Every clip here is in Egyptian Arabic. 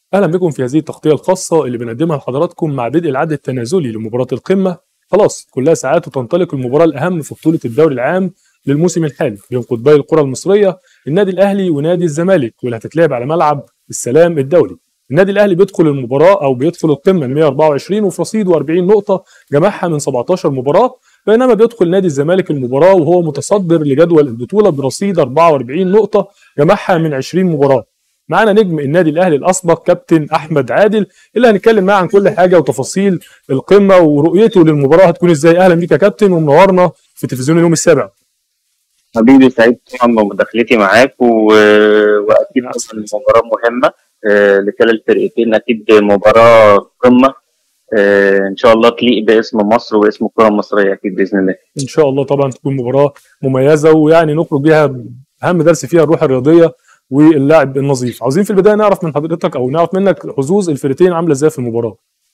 اهلا بكم في هذه التغطيه الخاصه اللي بنقدمها لحضراتكم مع بدء العد التنازلي لمباراه القمه خلاص كلها ساعات وتنطلق المباراه الاهم في بطوله الدوري العام للموسم الحالي بين قطبي القرى المصريه النادي الاهلي ونادي الزمالك واللي هتتلعب على ملعب السلام الدولي النادي الاهلي بيدخل المباراه او بيدخل القمه ال 124 وفي رصيده 40 نقطه جمعها من 17 مباراه بينما بيدخل نادي الزمالك المباراه وهو متصدر لجدول البطوله برصيد 44 نقطه جمعها من 20 مباراه معانا نجم النادي الاهلي الاسبق كابتن احمد عادل اللي هنتكلم معاه عن كل حاجه وتفاصيل القمه ورؤيته للمباراه هتكون ازاي اهلا بيك يا كابتن ومنورنا في تلفزيون اليوم السابع حبيبي سعيد طبعا بمداخلتي معاك و... واكيد اصلا المباراه مهمه آه، لكلا الفرقتين اكيد مباراه قمه آه، ان شاء الله تليق باسم مصر واسم الكره المصريه اكيد باذن الله ان شاء الله طبعا تكون مباراه مميزه ويعني نخرج بيها اهم درس فيها الروح الرياضيه واللاعب النظيف عاوزين في البدايه نعرف من حضرتك او نعرف منك حظوظ الفرقتين عامله ازاي في المباراه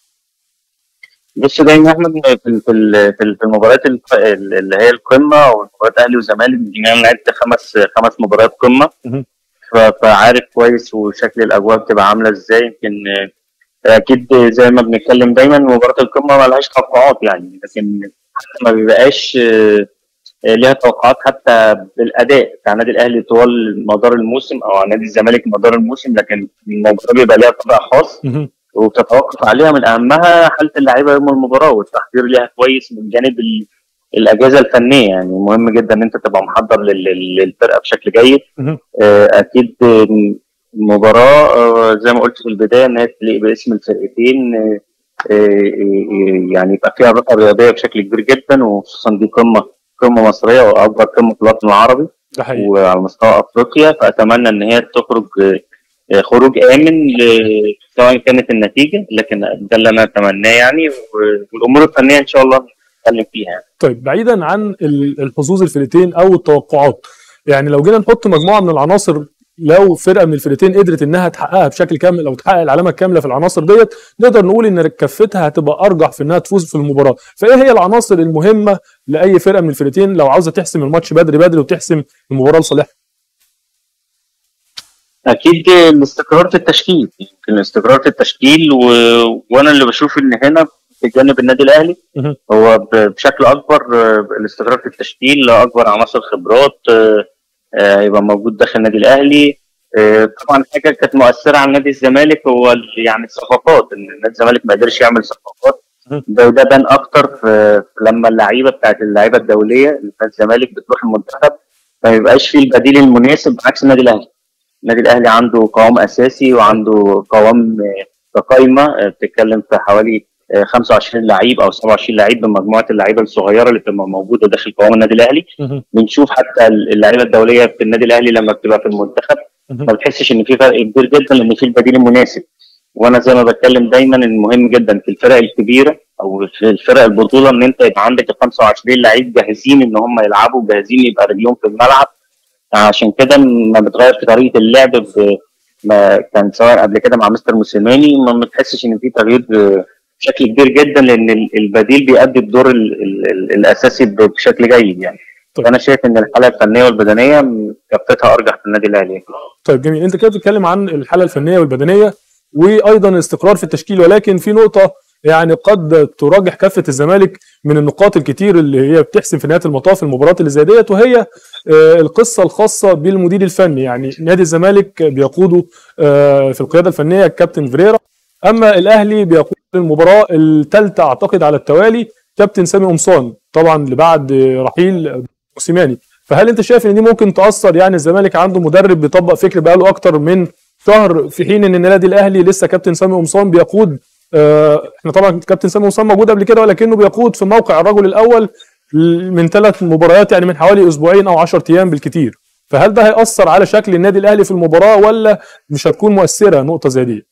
بص دايما احمد في في في في المباريات الق- اللي هي القمه ومباريات اهلي وزمالك انا لعبت خمس خمس مباريات قمه مهم. ف- فعارف كويس وشكل الاجواء بتبقى عامله ازاي يمكن آه، اكيد زي ما بنتكلم دايما مباراه القمه ما لهاش توقعات يعني لكن حتى ما بيبقاش آه، آه، ليها توقعات حتى بالاداء بتاع النادي الاهلي طوال مدار الموسم او عن نادي الزمالك مدار الموسم لكن المباراه بيبقى ليها طابع خاص مهم. وبتتوقف عليها من اهمها حاله اللعيبه يوم المباراه والتحضير ليها كويس من جانب ال- الاجهزه الفنيه يعني مهم جدا ان انت تبقى محضر لل- لل- للفرقه بشكل جيد مهم. آه، اكيد آه، المباراه آه، زي ما قلت في البدايه ان هي تليق باسم الفرقتين آه، آه، آه، يعني يبقى فيها روح رياضيه بشكل كبير جدا وخصوصا دي قمه قمه مصريه واكبر قمه في الوطن العربي ده حقيقي وعلى مستوى افريقيا فاتمنى ان هي تخرج آه، خروج امن ل- سواء كانت النتيجه لكن ده اللي انا اتمناه يعني و- والامور الفنيه ان شاء الله نتكلم فيها يعني. طيب بعيدا عن ال- الحظوظ الفرقتين او التوقعات يعني لو جينا نحط مجموعه من العناصر لو فرقه من الفرقتين قدرت انها تحققها بشكل كامل او تحقق العلامه الكامله في العناصر ديت نقدر نقول ان كفتها هتبقى ارجح في انها تفوز في المباراه فايه هي العناصر المهمه لاي فرقه من الفرقتين لو عاوزه تحسم الماتش بدري بدري وتحسم المباراه لصالحها اكيد الاستقرار في التشكيل يمكن الاستقرار في التشكيل و... وانا اللي بشوف ان هنا في جانب النادي الاهلي مهم. هو ب... بشكل اكبر آه، الاستقرار في التشكيل اكبر عناصر خبرات آه، آه، هيبقى موجود داخل النادي الاهلي آه، طبعا حاجه كانت مؤثره على نادي الزمالك هو ال- يعني الصفقات ان نادي الزمالك ما قدرش يعمل صفقات مهم. ده وده بان اكتر في في لما اللعيبه بتاعت اللعيبه الدوليه اللي في الزمالك بتروح المنتخب ما يبقاش فيه البديل المناسب عكس النادي الاهلي النادي الاهلي عنده قوام اساسي وعنده قوام آه، كقايمه آه، بتتكلم في حوالي آه، 25 لعيب او 27 لعيب بمجموعه اللعيبه الصغيره اللي بتبقى موجوده داخل قوام النادي الاهلي مهم. بنشوف حتى اللعيبه الدوليه في النادي الاهلي لما بتبقى في المنتخب مهم. ما بتحسش ان في فرق كبير جدا لان في البديل المناسب وانا زي ما بتكلم دايما ان مهم جدا في الفرق الكبيره او في الفرق البطوله ان انت يبقى عندك ال 25 لعيب جاهزين ان هم يلعبوا جاهزين يبقى رجلهم في الملعب عشان كده ما بتغير في طريقه اللعب ب- ما كان سواء قبل كده مع مستر موسيماني ما بتحسش ان في تغيير آه، بشكل كبير جدا لان ال- البديل بيأدي الدور ال ال ال الاساسي ب- بشكل جيد يعني طيب. فانا شايف ان الحاله الفنيه والبدنيه م- كفتها ارجح في النادي الاهلي طيب جميل انت كده بتتكلم عن الحاله الفنيه والبدنيه وايضا الاستقرار في التشكيل ولكن في نقطه يعني قد تراجح كفه الزمالك من النقاط الكتير اللي هي بتحسم في نهايه المطاف المباراه اللي زي ديت وهي آه، القصه الخاصه بالمدير الفني يعني نادي الزمالك بيقوده آه، في القياده الفنيه الكابتن فيريرا اما الاهلي بيقود المباراه الثالثه اعتقد على التوالي كابتن سامي قمصان طبعا اللي بعد رحيل موسيماني فهل انت شايف ان دي ممكن تاثر يعني الزمالك عنده مدرب بيطبق فكر بقاله اكتر من شهر في حين ان النادي الاهلي لسه كابتن سامي قمصان بيقود آه، احنا طبعا كابتن سامي قمصان موجود قبل كده ولكنه بيقود في موقع الرجل الاول من ثلاث مباريات يعني من حوالي اسبوعين او 10 ايام بالكتير فهل ده هيأثر على شكل النادي الاهلي في المباراه ولا مش هتكون مؤثره نقطه زي دي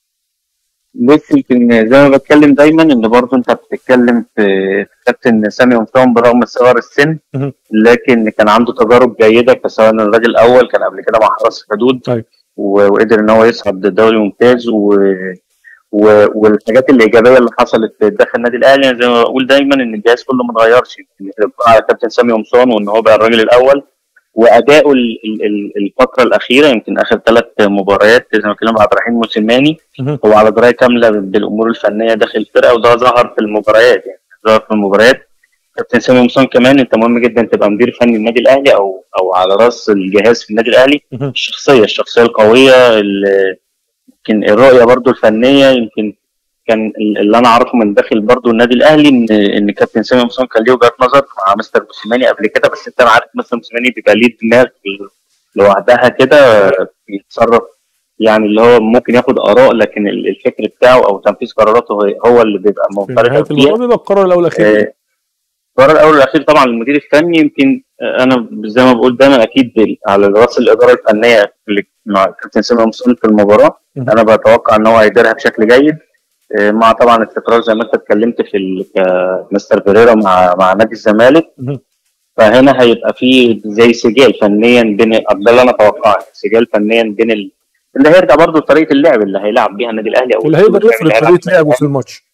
بص يمكن زي ما بتكلم دايما ان برضه انت بتتكلم في في كابتن سامي قمصان برغم صغر السن مهم. لكن كان عنده تجارب جيده كسواء الراجل الاول كان قبل كده مع حرس الحدود أيوة. و- وقدر ان هو يصعد الدوري ممتاز و... و... والحاجات الايجابيه اللي حصلت داخل النادي الاهلي أنا زي ما بقول دايما ان الجهاز كله ما اتغيرش يمكن على كابتن سامي قمصان وان هو بقى الراجل الاول واداؤه ال- ال- ال- الفتره الاخيره يمكن اخر ثلاث مباريات زي ما كلام عبد الرحيم موسيماني مهم. هو على درايه كامله بالامور الفنيه داخل الفرقه وده ظهر في المباريات يعني ظهر في المباريات كابتن سامي قمصان كمان انت مهم جدا تبقى مدير فني النادي الاهلي او او على راس الجهاز في النادي الاهلي مهم. الشخصيه الشخصيه القويه ال- يمكن الرؤيه برضو الفنيه يمكن كان اللي انا اعرفه من داخل برضو النادي الاهلي ان ان كابتن سامي قمصان كان ليه وجهه نظر مع مستر موسيماني قبل كده بس انت عارف مستر موسيماني بيبقى ليه دماغ لوحدها كده بيتصرف يعني اللي هو ممكن ياخد اراء لكن ال- الفكر بتاعه او تنفيذ قراراته هو- هو اللي بيبقى في نهايه منفرد الموضوع فيها بيبقى القرار الاول والاخير آه، القرار الاول والاخير طبعا المدير الفني يمكن آه، انا زي ما بقول دايما اكيد ال- على راس الاداره الفنيه اللي مع كابتن سامي قمصان في المباراه مهم. انا بتوقع ان هو هيديرها بشكل جيد آه، مع طبعا استقرار زي ما انت اتكلمت في ال- كمستر بيريرا مع مع نادي الزمالك مهم. فهنا هيبقى في زي سجال فنيا بين ده اللي انا اتوقعه سجال فنيا بين ال... اللي هيرجع برضه لطريقه اللعب اللي هيلعب بيها النادي الاهلي او اللي هيقدر اللعب يفرض اللي هيلعب طريقه لعبه في الماتش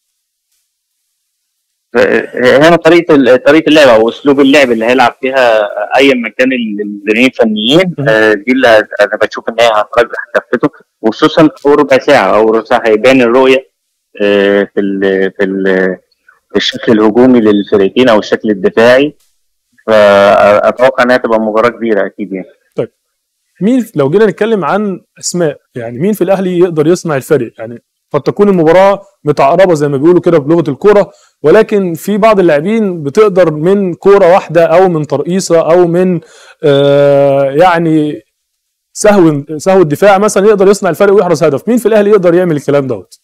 هنا طريقه ال- طريقه اللعب او اسلوب اللعب اللي هيلعب فيها ايا ما كان المديرين الفنيين مهم. آه، دي اللي هت- انا بشوف ان هي هترجح كفته وخصوصا في ربع ساعه او ربع ساعه هيبان الرؤيه آه، في ال في ال في الشكل الهجومي للفريقين او الشكل الدفاعي فاتوقع انها تبقى مباراه كبيره اكيد يعني مين لو جينا نتكلم عن اسماء يعني مين في الاهلي يقدر يصنع الفرق يعني قد تكون المباراه متعقربه زي ما بيقولوا كده بلغه الكوره ولكن في بعض اللاعبين بتقدر من كوره واحده او من ترقيصه او من آه يعني سهو سهو الدفاع مثلا يقدر يصنع الفرق ويحرز هدف مين في الاهلي يقدر يعمل الكلام دوت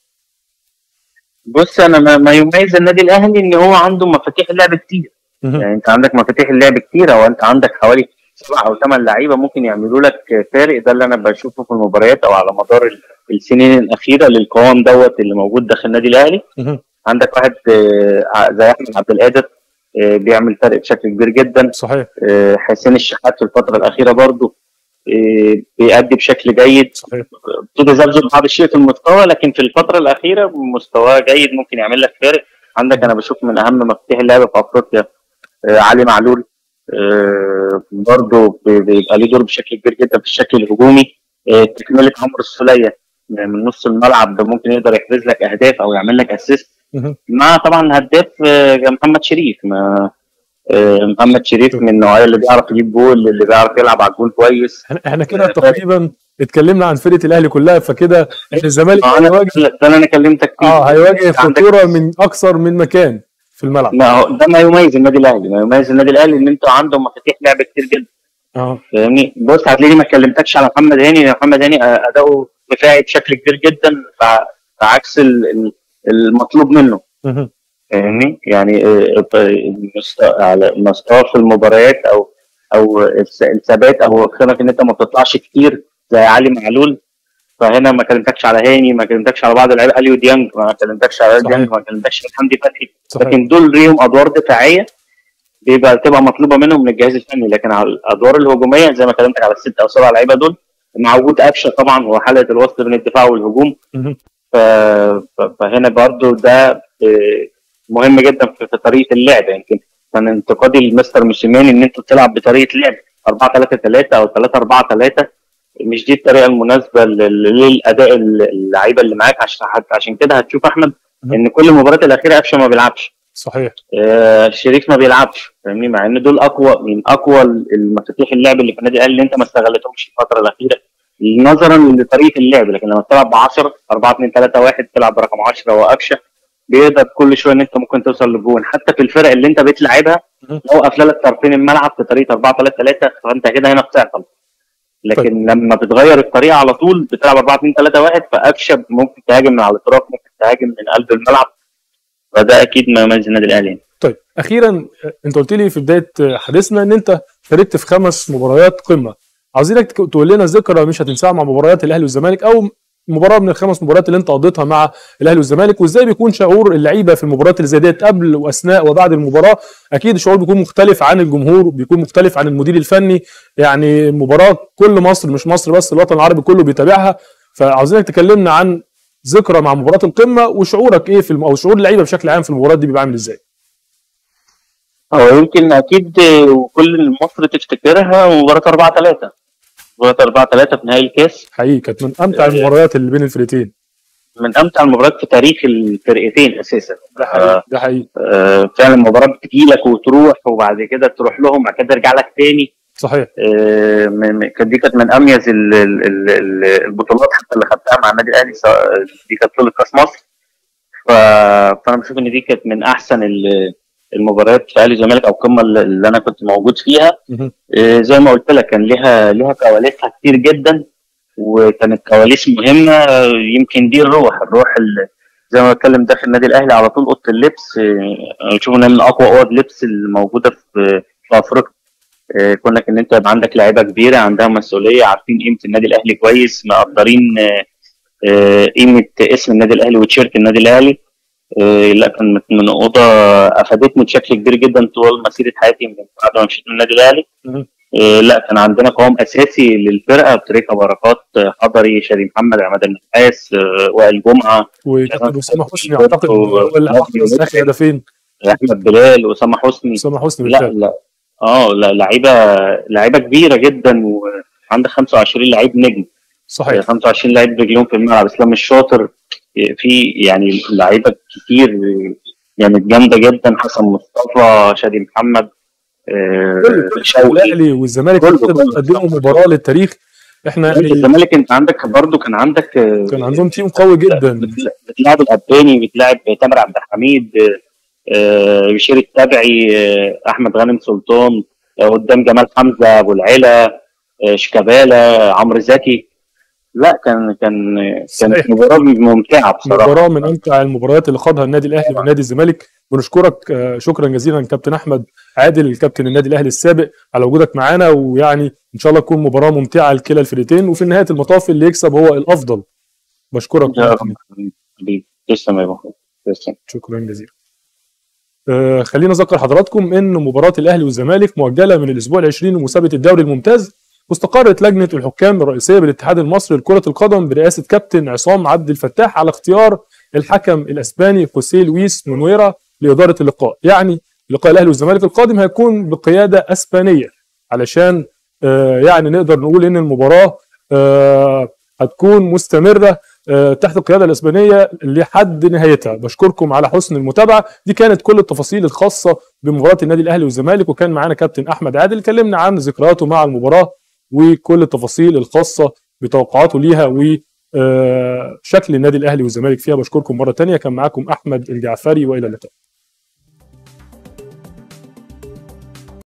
بص انا ما, ما يميز النادي الاهلي ان هو عنده مفاتيح اللعب كتير مهم. يعني انت عندك مفاتيح اللعب كتير او انت عندك حوالي سبع او ثمان لعيبه ممكن يعملوا لك فارق ده اللي انا بشوفه في المباريات او على مدار ال- السنين الاخيره للقوام دوت اللي موجود داخل النادي الاهلي مهم. عندك واحد آه، زي احمد عبد القادر آه، بيعمل فرق بشكل كبير جدا صحيح آه، حسين الشحات في الفتره الاخيره برضو آه، بيأدي بشكل جيد صحيح ابتدى يذبذب بعض الشيء في المستوى لكن في الفتره الاخيره مستواه جيد ممكن يعمل لك فارق عندك انا بشوف من اهم مفاتيح اللعب في افريقيا آه علي معلول آه برضه بي- بيبقى ليه دور بشكل كبير جدا في الشكل الهجومي آه تكمله عمرو السوليه من نص الملعب ده ممكن يقدر يحرز لك اهداف او يعمل لك اسيست مهم. مع طبعا الهداف آه محمد شريف ما آه محمد شريف من النوعيه اللي بيعرف يجيب جول اللي بيعرف يلعب على الجول كويس احنا احنا كده تقريبا اتكلمنا عن فرقه الاهلي كلها فكده إن الزمالك آه، انا هيواجه ده اللي انا كلمتك فيه اه هيواجه عندك- خطوره من اكثر من مكان في الملعب ما هو ده ما يميز النادي الاهلي ما يميز النادي الاهلي ان انتوا عنده مفاتيح لعب كتير جدا اه فاهمني بص هتلاقيني ما اتكلمتكش على محمد هاني لأن محمد هاني اداؤه دفاعي بشكل كبير جدا ف- بعكس ال- ال- المطلوب منه مهم. فاهمني يعني آه، آه، مست- على مستوى في المباريات او او الس- الثبات او خلينا ان انت ما بتطلعش كتير زي علي معلول فهنا ما كلمتكش على هاني ما كلمتكش على بعض اللعيبه اليو ديانج ما كلمتكش على صحيح. ديانج ما كلمتكش على حمدي فتحي صحيح لكن دول ليهم ادوار دفاعيه بيبقى تبقى مطلوبه منهم من الجهاز الفني لكن على الادوار الهجوميه زي ما كلمتك على الست او سبع لعيبه دول مع وجود قفشه طبعا هو حلقه الوسط بين الدفاع والهجوم مهم. ف... ف- فهنا برضو ده آه، مهم جدا في, في طريقه اللعب يمكن كان انتقادي لمستر موسيماني ان انت تلعب بطريقه لعب 4 3 3 او 3 4 3 مش دي الطريقه المناسبه لل- للاداء اللعيبه اللي معاك عشان عشان كده هتشوف احمد ان كل المباريات الاخيره قفشه ما بيلعبش صحيح آه، شريف ما بيلعبش فاهمني مع ان دول اقوى من اقوى المفاتيح اللعب اللي في النادي الاهلي اللي انت ما استغلتهمش الفتره الاخيره نظرا لطريقه اللعب لكن لما تلعب ب 10 4 2 3 1 تلعب برقم 10 وقفشه بيقدر كل شويه ان انت ممكن توصل للجون حتى في الفرق اللي انت بتلعبها مهم. لو قافله لك طرفين الملعب في طريقه 4 3 3 فانت كده هنا بتعطل لكن لما بتغير الطريقه على طول بتلعب 4 2 3 1 فقفشه ممكن تهاجم من على الاطراف ممكن تهاجم من قلب الملعب فده اكيد ما يميز النادي الاهلي طيب اخيرا آه، انت قلت لي في بدايه آه، حديثنا ان انت شاركت في خمس مباريات قمه عاوزينك تك- تقول لنا ذكرى مش هتنساها مع مباريات الاهلي والزمالك او مباراه من الخمس مباريات اللي انت قضيتها مع الاهلي والزمالك وازاي بيكون شعور اللعيبه في المباريات اللي زي ديت قبل واثناء وبعد المباراه اكيد الشعور بيكون مختلف عن الجمهور بيكون مختلف عن المدير الفني يعني مباراه كل مصر مش مصر بس الوطن العربي كله بيتابعها فعاوزينك تكلمنا عن ذكرى مع مباراه القمه وشعورك ايه في الم... او شعور اللعيبه بشكل عام في المباراه دي بيبقى عامل ازاي هو يمكن اكيد وكل مصر تفتكرها مباراه 4 3 مباراه 4 3 في نهائي الكاس حقيقي كانت من امتع المباريات اللي بين الفرقتين من امتع المباريات في تاريخ الفرقتين اساسا ده حقيقي ده حقيقي آه، فعلا المباراه بتجيلك وتروح وبعد كده تروح لهم بعد كده ترجع لك تاني صحيح آه، من- من- كانت دي كانت من اميز ال- ال- ال- ال- البطولات حتى اللي خدتها مع النادي الاهلي سواء دي كانت بطوله كاس مصر ف... فانا بشوف ان دي كانت من احسن ال- المباريات في اهلي الزمالك او القمه اللي اللي انا كنت موجود فيها مهم. آه، زي ما قلت لك كان ليها ليها كواليسها كتير جدا وكانت كواليس مهمه آه، يمكن دي الروح الروح ال- زي ما بتكلم داخل النادي الاهلي على طول اوضه اللبس آه، انا بشوف انها من اقوى اوض لبس الموجوده في في افريقيا آه، كونك ان انت يبقى عندك لعيبه كبيره عندها مسؤوليه عارفين قيمه النادي الاهلي كويس مقدرين آه، آه، قيمه اسم النادي الاهلي وتيشيرت النادي الاهلي آه، لا كانت من اوضه افادتني بشكل كبير جدا طوال مسيره حياتي من بعد ما مشيت من النادي الاهلي مهم. آه، لا كان عندنا قوام اساسي للفرقه بطريقه بركات آه، حضري شادي محمد عماد النحاس آه، وائل جمعه وكابتن اسامه حسني اعتقد هو اللي حط اخر هدفين احمد بلال اسامه حسني اسامه حسني لا بالفعل لا اه لا لعيبه لعيبه كبيره جدا وعندك 25 لعيب نجم صحيح 25 لعيب رجلهم في الملعب اسلام الشاطر في يعني لعيبه كتير يعني جامده جدا حسن مصطفى شادي محمد آه، كل كل شوقي الاهلي والزمالك كله- كده كله. بيقدموا مباراه للتاريخ احنا يعني الزمالك انت عندك برضو كان عندك آه، كان عندهم تيم قوي جدا بتلا- بتلاعب الاباني بتلاعب تامر عبد الحميد آه، بشير التبعي آه، احمد غانم سلطان آه، قدام جمال حمزه ابو العلا آه، شيكابالا عمرو زكي لا كان كان صحيح. كانت مباراه ممتعه بصراحه مباراه من امتع المباريات اللي خاضها النادي الاهلي ونادي الزمالك بنشكرك آه، شكرا جزيلا كابتن احمد عادل الكابتن النادي الاهلي السابق على وجودك معانا ويعني ان شاء الله تكون مباراه ممتعه لكلا الفريقين وفي نهايه المطاف اللي يكسب هو الافضل بشكرك يا رب. حبيبي تسلم يا ابو تسلم شكرا جزيلا آه خلينا اذكر حضراتكم ان مباراه الاهلي والزمالك مؤجله من الاسبوع العشرين لمسابقه الدوري الممتاز واستقرت لجنه الحكام الرئيسيه بالاتحاد المصري لكره القدم برئاسه كابتن عصام عبد الفتاح على اختيار الحكم الاسباني خوسيه لويس مونويرا لاداره اللقاء يعني لقاء الاهلي والزمالك القادم هيكون بقياده اسبانيه علشان آه يعني نقدر نقول ان المباراه آه هتكون مستمره آه، تحت القياده الاسبانيه لحد نهايتها بشكركم على حسن المتابعه دي كانت كل التفاصيل الخاصه بمباراه النادي الاهلي والزمالك وكان معانا كابتن احمد عادل اتكلمنا عن ذكرياته مع المباراه وكل التفاصيل الخاصه بتوقعاته ليها وشكل النادي الاهلي والزمالك فيها بشكركم مره تانية كان معاكم احمد الجعفري والى اللقاء